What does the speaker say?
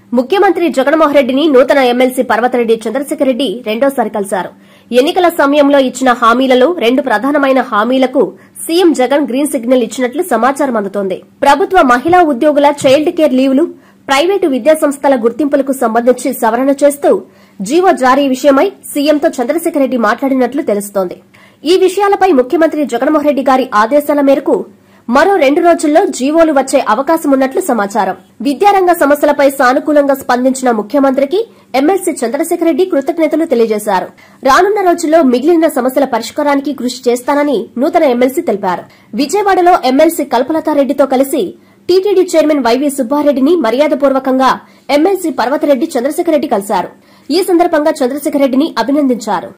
ముఖ్యమంత్రి జగన్మోహన్ రెడ్డిని నూతన ఎమ్మెల్సీ పర్వతరెడ్డి చంద్రశేఖర్ రెడ్డి రెండోసారి కలిశారు ఎన్నికల సమయంలో ఇచ్చిన హామీలలో రెండు ప్రధానమైన హామీలకు సీఎం జగన్ గ్రీన్ సిగ్నల్ ఇచ్చినట్లు సమాచారం అందుతోంది ప్రభుత్వ మహిళా ఉద్యోగుల చైల్డ్ కేర్ లీవులు ప్రైవేటు విద్యాసంస్థల గుర్తింపులకు సంబంధించి సవరణ చేస్తూ జీవో జారీ విషయమై సీఎంతో చంద్రశేఖర్ రెడ్డి మాట్లాడినట్లు తెలుస్తోంది ఈ విషయాలపై ముఖ్యమంత్రి జగన్మోహన్ రెడ్డి గారి ఆదేశాల మేరకు మరో రెండు రోజుల్లో జీవోలు వచ్చే అవకాశం ఉన్నట్లు సమాచారం విద్యారంగ సమస్యలపై సానుకూలంగా స్పందించిన ముఖ్యమంత్రికి ఎమ్మెల్సీ చంద్రశేఖర్ రెడ్డి కృతజ్ఞతలు తెలియజేశారు రానున్న రోజుల్లో మిగిలిన సమస్యల పరిష్కారానికి కృషి చేస్తానని నూతన ఎమ్మెల్సీ తెలిపారు విజయవాడలో ఎమ్మెల్సీ కల్పలతారెడ్డితో కలిసి టీటీడీ చైర్మన్ వైవీ సుబ్బారెడ్డిని మర్యాదపూర్వకంగా ఎమ్మెల్సీ పర్వతరెడ్డి చంద్రశేఖర్ రెడ్డి కలిశారు ఈ సందర్భంగా చంద్రశేఖర్ రెడ్డిని అభినందించారు